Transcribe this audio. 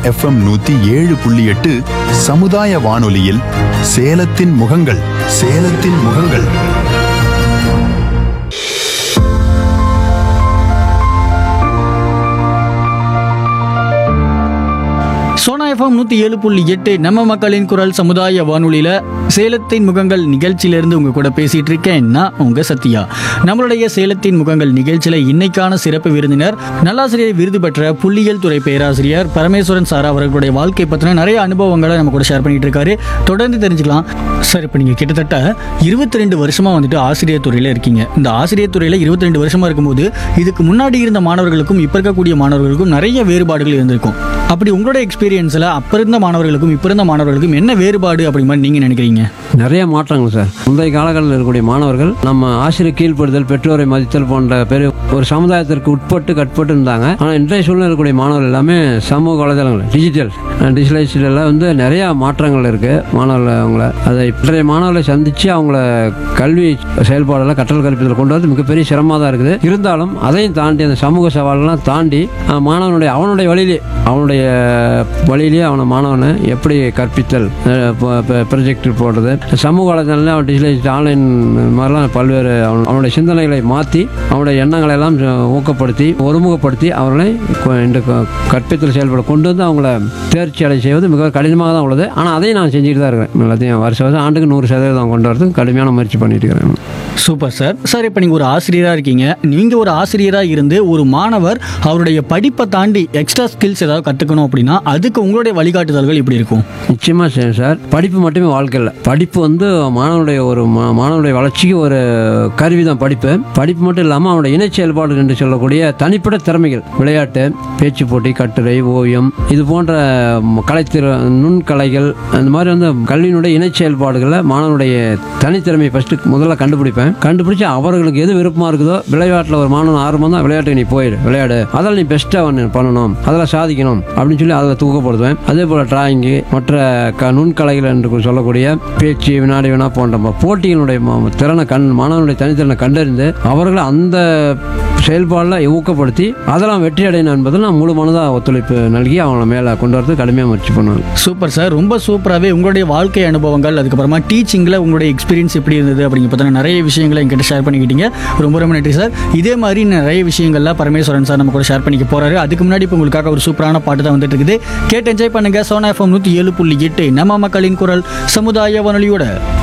FM நூத்தி ஏழு புள்ளி எட்டு சமுதாய வானொலியில் சேலத்தின் முகங்கள் சேலத்தின் முகங்கள் சோனா எஃப்எம் நூற்றி ஏழு புள்ளி எட்டு நம்ம மக்களின் குரல் சமுதாய வானொலியில் சேலத்தின் முகங்கள் நிகழ்ச்சியிலேருந்து உங்கள் கூட பேசிகிட்டு இருக்கேன் நான் உங்கள் சத்யா நம்மளுடைய சேலத்தின் முகங்கள் நிகழ்ச்சியில் இன்னைக்கான சிறப்பு விருந்தினர் நல்லாசிரியர் விருது பெற்ற புள்ளியியல் துறை பேராசிரியர் பரமேஸ்வரன் சார் அவர்களுடைய வாழ்க்கை பற்றின நிறைய அனுபவங்களை நம்ம கூட ஷேர் பண்ணிட்டு இருக்காரு தொடர்ந்து தெரிஞ்சுக்கலாம் சார் இப்போ நீங்கள் கிட்டத்தட்ட இருபத்தி ரெண்டு வருஷமாக வந்துட்டு ஆசிரியர் துறையில் இருக்கீங்க இந்த ஆசிரியர் துறையில் இருபத்தி ரெண்டு வருஷமாக இருக்கும்போது இதுக்கு முன்னாடி இருந்த மாணவர்களுக்கும் இப்போ இருக்கக்கூடிய மாணவர்களுக்கும் நிறைய வேறுபாடுகள் இருந்திருக்கும் அப்படி உங்களோட எக்ஸ்பீரியன்ஸில் அப்போ இருந்த மாணவர்களுக்கும் இப்போ இருந்த மாணவர்களுக்கும் என்ன வேறுபாடு அப்படி மாதிரி நீங்கள் நினைக்கிறீங்க நிறைய மாற்றங்கள் சார் முந்தைய காலங்களில் இருக்கக்கூடிய மாணவர்கள் நம்ம ஆசிரியர் கீழ்ப்படுதல் பெற்றோரை மதித்தல் போன்ற பெரிய ஒரு சமுதாயத்திற்கு உட்பட்டு கட்பட்டு இருந்தாங்க ஆனால் இன்றைய சூழ்நிலை இருக்கக்கூடிய மாணவர்கள் எல்லாமே சமூக வலைதளங்கள் டிஜிட்டல் டிஜிட்டலைஸ்டில் வந்து நிறைய மாற்றங்கள் இருக்கு மாணவர்கள் அவங்கள அதை இன்றைய மாணவர்களை சந்தித்து அவங்கள கல்வி செயல்பாடெல்லாம் கற்றல் கற்பித்தல் கொண்டு வரது மிகப்பெரிய சிரமமாக தான் இருக்குது இருந்தாலும் அதையும் தாண்டி அந்த சமூக சவாலெல்லாம் தாண்டி அஹ், மாணவனுடைய அவனுடைய வழியிலே அவனுடைய வழியிலேயே அவனை மாணவனை எப்படி கற்பித்தல் ப்ரொஜெக்ட் போடுறது சமூக வலைதளத்தில் அவன் டிஜிட்டலைஸ் ஆன்லைன் மாதிரிலாம் பல்வேறு அவன் அவனுடைய சிந்தனைகளை மாற்றி அவனுடைய எண்ணங்களை எல்லாம் ஊக்கப்படுத்தி ஒருமுகப்படுத்தி அவர்களை கொ- இந்த க- கற்பித்தல் செயல்பட கொண்டு வந்து அவங்கள தேர்ச்சி அடை செய்வது மிக கடினமாக தான் உள்ளது ஆனால் அதையும் நான் செஞ்சுட்டு தான் இருக்கிறேன் எல்லாத்தையும் வருஷம் வருஷம் ஆண்டுக்கு நூறு சதவீதம் கொண்டு வரதுக்கு கடுமையான முயற்சி பண்ணிட்டு இருக்கிறேன் சூப்பர் சார் சார் இப்போ நீங்கள் ஒரு ஆசிரியராக இருக்கீங்க நீங்கள் ஒரு ஆசிரியராக இருந்து ஒரு மாணவர் அவருடைய படிப்பை தாண்டி எக்ஸ்ட்ரா ஸ்கில்ஸ் ஏதாவது கற்றுக்கணும் அப்படின்னா அதுக்கு உங்களுடைய வழிகாட்டுதல்கள் இப்படி இருக்கும் நிச்சயமாக சரி சார் படிப்பு மட்டுமே வாழ்க்கை இல்லை படிப்பு வந்து மாணவனுடைய ஒரு மா- மாணவனுடைய வளர்ச்சிக்கு ஒரு கருவி தான் படிப்பு படிப்பு மட்டும் இல்லாமல் அவனுடைய இணைச் செயல்பாடு என்று சொல்லக்கூடிய தனிப்பட்ட திறமைகள் விளையாட்டு பேச்சு போட்டி கட்டுரை ஓவியம் இது போன்ற ம், கலைத்திற நுண்கலைகள் அந்த மாதிரி வந்து கல்வியினுடைய இணைச் செயல்பாடுகளை மாணவனுடைய தனித்திறமையை ஃபஸ்ட்டு முதல்ல கண்டுபிடிப்பேன் கண்டுபிடிச்சு அவர்களுக்கு எது விருப்பமாக இருக்குதோ விளையாட்டில் ஒரு மாணவன் ஆர்வம் தான் விளையாட்டுக்கு நீ போயிடு விளையாடு அதில் நீ பெஸ்ட்டாக ஒன்று பண்ணணும் அதில் சாதிக்கணும் அப்படின்னு சொல்லி அதில் தூக்கப்படுத்துவேன் அதே போல் டிராயிங்கு மற்ற க நுண்கலைகள் என்று சொல்லக்கூடிய பேச்சு வினாடி வினா போன்ற ம- போட்டிகளுடைய ம- திறனை கண் மாணவனுடைய தனித்திறனை கண்டறிந்து அவர்களை அந்த செயல்பாடில் ஊக்கப்படுத்தி அதெல்லாம் வெற்றி அடையணும் என்பதில் நான் முழு மனதாக ஒத்துழைப்பு நல்கி அவங்கள மேலே கொண்டு வரது கடுமையாக முயற்சி பண்ணுவேன் சூப்பர் சார் ரொம்ப சூப்பராகவே உங்களுடைய வாழ்க்கை அனுபவங்கள் அதுக்கப்புறமா டீச்சிங்கில் உங்களுடைய எக்ஸ்பீரியன்ஸ் எப்படி இருந்தது அப்படிங்க பற்றின நிறைய விஷயங்களை என்கிட்ட ஷேர் பண்ணிக்கிட்டீங்க ரொம்ப ரொம்ப நன்றி சார் இதே மாதிரி நிறைய விஷயங்கள்லாம் பரமேஸ்வரன் சார் நம்ம கூட ஷேர் பண்ணிக்க போறாரு அதுக்கு முன்னாடி இப்போ உங்களுக்காக ஒரு சூப்பரான பாட்டு தான் வந்துட்டு இருக்குது கேட்டு என்ஜாய் பண்ணுங்க சோனா எஃப்எம் நூற்றி ஏழு புள்ளி எட்டு நம்ம மக்களின் குரல் சமுதாய வானொலியோட